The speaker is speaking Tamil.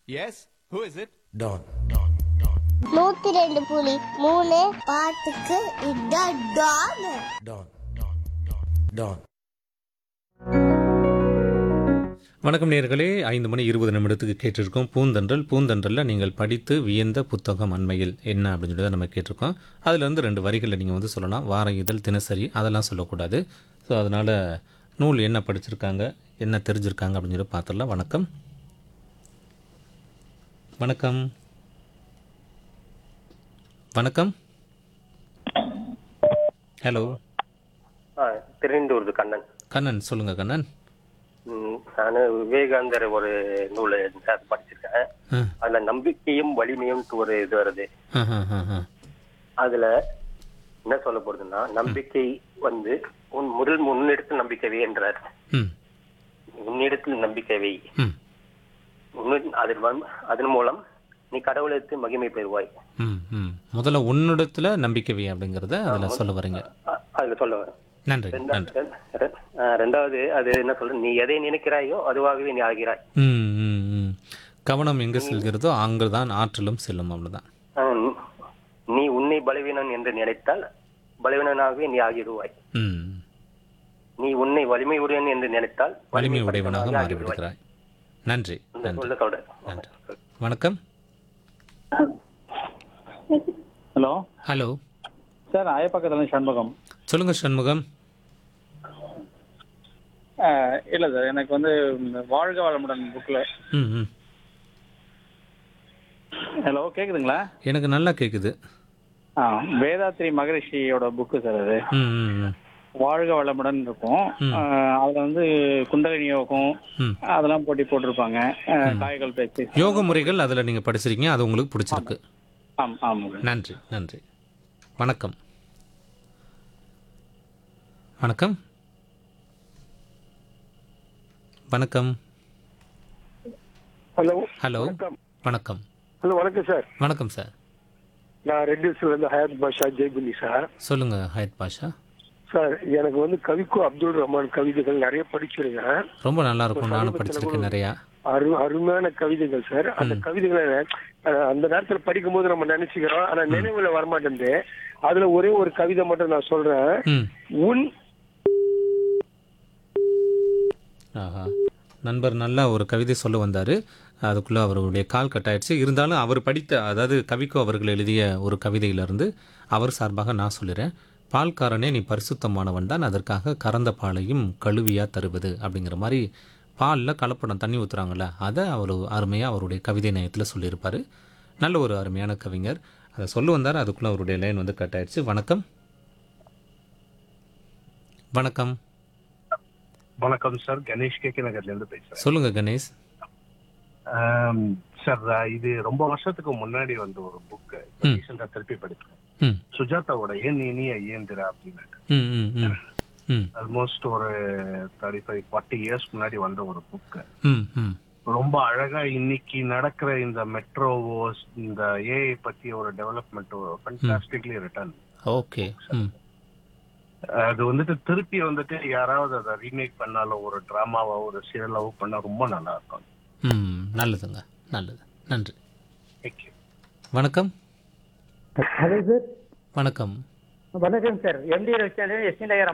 Yes? Who is it? Don. நூத்தி ரெண்டு புலி மூணு பாட்டுக்கு இதான் டான் Don. Don. வணக்கம் நேர்களே ஐந்து மணி இருபது நிமிடத்துக்கு கேட்டிருக்கோம் பூந்தன்றல் பூந்தன்றலில் நீங்கள் படித்து வியந்த புத்தகம் அண்மையில் என்ன அப்படின்னு சொல்லி தான் நம்ம கேட்டிருக்கோம் அதுலேருந்து ரெண்டு வரிகளில் நீங்கள் வந்து சொல்லலாம் வார இதழ் தினசரி அதெல்லாம் சொல்லக்கூடாது ஸோ அதனால் நூல் என்ன படிச்சிருக்காங்க என்ன தெரிஞ்சிருக்காங்க அப்படின்னு சொல்லி பார்த்துடலாம் வணக்கம் வணக்கம் வணக்கம் ஹலோ ஆ திருநெண்டூர்து கண்ணன் கண்ணன் சொல்லுங்கள் கண்ணன் நான் விவேகானந்தர் ஒரு நூல் அது படிச்சிருக்கேன் ஆ அதுல நம்பிக்கையும் வலிமையும் ஒரு இது வருது ஆ ஆ ஆ ஆ அதுல என்ன சொல்ல போறதுன்னா நம்பிக்கை வந்து உன் முதல் முன்னெடுத்து நம்பிக்கை வை என்றார் ம் உன்னிடத்தில் நம்பிக்கை வை ம் உன்னு- அதன் வந்து- அதன் மூலம் நீ கடவுளுக்கு மகிமை பெறுவாய் ம் ம் முதல்ல உன்னிடத்துல நம்பிக்கை வை அப்படிங்கிறத அதில் சொல்ல வரீங்க அ- அதுல சொல்ல வரேன் நன்றி ரெண்டா- நன்றி ரெ- ரெ- ஆ, ரெண்டாவது அது என்ன சொல்ற நீ எதை நினைக்கிறாயோ அதுவாகவே நீ ஆகிறாய் ம் ம் ம் கவனம் எங்கே செல்கிறதோ அங்கு தான் ஆற்றலும் செல்லும் அவ்வளோதான் ஆ, நீ உன்னை பலவீனன் என்று நினைத்தால் பலவீனனாகவே நீ ஆகிடுவாய் ம் நீ உன்னை வலிமை உடையன் என்று நினைத்தால் வலிமை உடையவனாக படைத்தவனாக மாறிவிடுகிறாய் நன்றி இந்த நன்றி சொல்ல சொல்றேன் நன்றி வணக்கம் ஹலோ ஹலோ சார் அயப்பக்கத்துல சண்முகம் சொல்லுங்க சண்முகம் அஹ், இல்ல சார் எனக்கு வந்து இந்த வாழ்க வளமுடன் புக்ல ம் ம் ஹலோ கேக்குதுங்களா எனக்கு நல்லா கேட்குது ஆ வேதாத்ரி மகரிஷியோட புக்கு சார் அது ம் ம் ம் வாழ்க வளமுடன் இருக்கும் ம். அஹ், அதுல வந்து குண்டலினி யோகம் ம் அதெல்லாம் போட்டி போட்டிருப்பாங்க அஹ், காய்கள் பேச்சு யோக முறைகள் அதில் நீங்கள் படிச்சிருக்கீங்க அது உங்களுக்கு பிடிச்சிருக்கு ஆம் ஆமாம் நன்றி நன்றி வணக்கம் வணக்கம் வணக்கம் ஹலோ ஹலோ வணக்கம் வணக்கம் ஹலோ வணக்கம் சார் வணக்கம் சார் நான் ரெட் ஹில்ஸ்ல இருந்து ஹயாத் பாஷா ஜெய்புல்லி சார் சொல்லுங்க ஹயத் பாஷா சார் எனக்கு வந்து கவிக்கோ அப்துல் ரஹ்மான் கவிதைகள் நிறைய படிச்சிருக்கேன் ரொம்ப நல்லா இருக்கும் நானும் படிச்சிருக்கேன் நிறையா அரு அருமையான கவிதைகள் சார் அந்த கவிதைகளை அஹ், அந்த நேரத்துல படிக்கும் போது நம்ம நினைச்சுக்கிறோம் ஆனா நினைவுல வரமாட்டேங்குது அதுல ஒரே ஒரு கவிதை மட்டும் நான் சொல்றேன் ம் உன் ஆஹா நண்பர் நல்லா ஒரு கவிதை சொல்ல வந்தார் அதுக்குள்ளே அவருடைய கால் கட் ஆயிடுச்சு இருந்தாலும் அவர் படித்த அதாவது கவிக்கோ அவர்கள் எழுதிய ஒரு கவிதையிலிருந்து அவர் சார்பாக நான் சொல்லிடுறேன் பால்காரனே நீ பரிசுத்தமானவன் தான் அதற்காக கறந்த பாலையும் கழுவியா தருவது அப்படிங்கிற மாதிரி பாலில் கலப்படம் தண்ணி ஊற்றுறாங்கல்ல அதை அவர் அருமையாக அவருடைய கவிதை நயத்தில் சொல்லியிருப்பார் நல்ல ஒரு அருமையான கவிஞர் அதை சொல்ல வந்தார் அதுக்குள்ளே அவருடைய லைன் வந்து கட் ஆயிடுச்சு வணக்கம் வணக்கம் வணக்கம் சார் கணேஷ் கேகே நகர்ல இருந்து பேசுறேன் சொல்லுங்கள் கணேஷ் ஆம், சார் இது ரொம்ப வருஷத்துக்கு முன்னாடி வந்த ஒரு புக் ம். ரீசெண்டா திருப்பி படிச்சேன் ம் சுஜாதாவோட ஏன் இனிய இயந்திரா அப்படின்னு ம் ம் ம் ம் ஆல்மோஸ்ட் ஒரு தேர்ட்டி ஃபைவ் ஃபார்ட்டி இயர்ஸ் முன்னாடி வந்த ஒரு புக் ம் ம் ரொம்ப அழகா இன்னைக்கு நடக்கிற இந்த மெட்ரோவோஸ் இந்த ஏஐ பத்தி ஒரு டெவலப்மெண்ட் ஃபண்டாஸ்டிக்லி ரிட்டர்ன் ஓகே ம் அது வந்துட்டு திருப்பி வந்துட்டு யாராவது அதை ரீமேக் பண்ணாலும் ஒரு டிராமாவோ ஒரு சீரியலாவோ பண்ணா ரொம்ப நல்லா இருக்கும் ம் நல்லதுங்க நல்லது நன்றி தேங்க்யூ வணக்கம் ஹலோ சார் வணக்கம் வணக்கம் சார் எம்டி ரவிச்சந்திரன் எஸ்டி நகர்